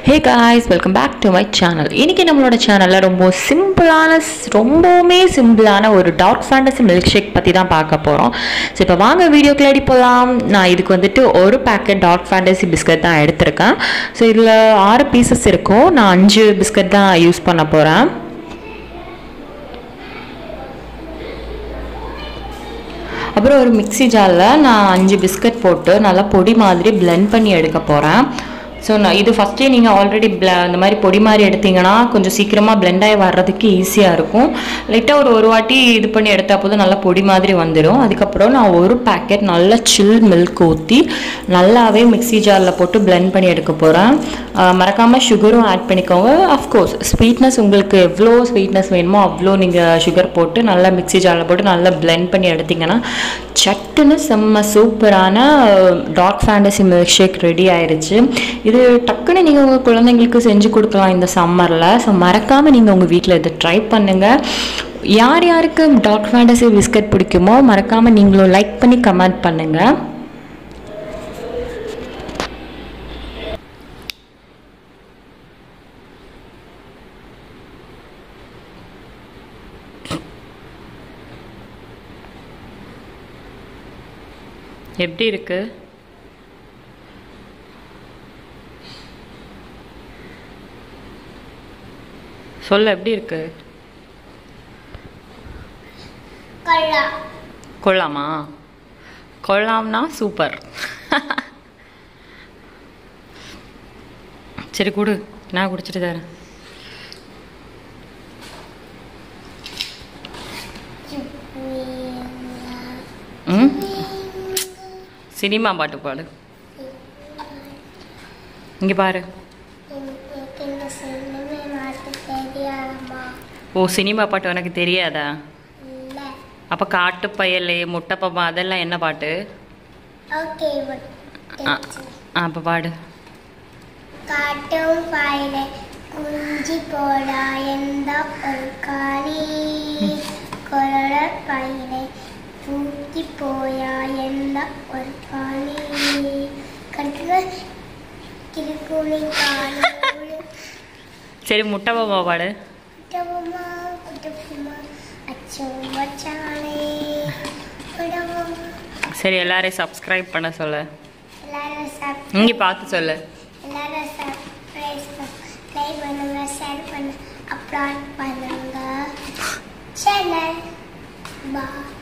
hey guys welcome back to my channel இன்றைக்கி நம்மளோட சேனலில் ரொம்ப சிம்பிளான ரொம்பவுமே சிம்பிளான ஒரு டார்க் ஃபேண்டசி மில்க் ஷேக் பற்றி தான் பார்க்க போகிறோம் ஸோ இப்போ வாங்க வீடியோக்குள்ள அடி போகலாம் நான் இதுக்கு வந்துட்டு ஒரு பேக்கெட் டார்க் ஃபேண்டசி பிஸ்கட் தான் எடுத்திருக்கேன் ஸோ இதில் ஆறு பீசஸ் இருக்கும் நான் அஞ்சு பிஸ்கட் தான் யூஸ் பண்ண போகிறேன் அப்புறம் ஒரு மிக்ஸி ஜாரில் நான் அஞ்சு பிஸ்கட் போட்டு நல்லா பொடி மாதிரி பிளெண்ட் பண்ணி எடுக்க போகிறேன் ஸோ நான் இது ஃபஸ்ட்டே நீங்கள் ஆல்ரெடி ப்ள இந்த மாதிரி பொடி மாதிரி எடுத்தீங்கன்னா கொஞ்சம் சீக்கிரமாக blend ஆகி வர்றதுக்கு ஈஸியாக இருக்கும் லைட்டாக ஒரு ஒரு வாட்டி இது பண்ணி எடுத்தால் போதும் நல்லா பொடி மாதிரி வந்துடும் அதுக்கப்புறம் நான் ஒரு பேக்கெட் நல்ல சில் மில்க் ஊற்றி நல்லாவே மிக்ஸி ஜாரில் போட்டு blend பண்ணி எடுக்க போகிறேன் மறக்காமல் சுகரும் ஆட் பண்ணிக்கோங்க அஃப்கோர்ஸ் ஸ்வீட்னஸ் உங்களுக்கு எவ்வளோ ஸ்வீட்னஸ் வேணுமோ அவ்வளோ நீங்கள் சுகர் போட்டு நல்லா மிக்ஸி ஜாரில் போட்டு நல்லா blend பண்ணி எடுத்தீங்கன்னா சட்டுன்னு செம்ம சூப்பரான Dark Fantasy milkshake ready ஆயிருச்சு இது டக்குன்னு நீங்கள் உங்கள் குழந்தைங்களுக்கு செஞ்சு கொடுக்கலாம் இந்த சம்மரில் ஸோ மறக்காமல் நீங்கள் உங்கள் வீட்டில் இதை ட்ரை பண்ணுங்கள் யார் யாருக்கு டார்க் ஃபேண்டசி பிஸ்கட் பிடிக்குமோ மறக்காமல் நீங்களும் லைக் பண்ணி கமெண்ட் பண்ணுங்கள் எப்படி இருக்கு சொல்ல எப்படி இருக்கு கள்ளா கொள்ளாமா கொள்ளாம்னா சூப்பர் சரி கொடு நான் குடிச்சிட்டு தரேன் ம் சினிமா பாட்டு பாடு இங்கே பாரு எனக்கு இந்த சின்னமே மாட்டு தெரியாதம்மா ஓ சினிமா பாட்டு உனக்கு தெரியாதா இல்லை அப்போ காட்டு பயலே முட்டைப்பப்பா அதெல்லாம் என்ன பாட்டு ஓகே ஆ ஆ, அப்போ பாடு കാട്ടും പായിലെ കുഞ്ചി പോടാ എന്താ ഒരു കളി കൊരള പായിലെ തൂക്കി പോയാ എന്താ ഒരു കളി കണ്ടുക കിരുക്കുണി കാണുമ്പോൾ சரி முட்டைப்பப்பா பாடு കുട്ടവുമ്മ കുട്ടപ്പുമ്മ അച്ഛൻ വച്ചാണേ കുടവുമ്മ சரி எல்லாரையும் சப்ஸ்கிரைப் பண்ண சொல்லு എല്ലാവരും സബ് இங்கே பார்த்து சொல்லு எல்லாரும் சர்ப்ரைஸ் ப்ளே பண்ணுங்க ஷேர் பண்ண அப்லோட் பண்ணுங்க சேனல் பா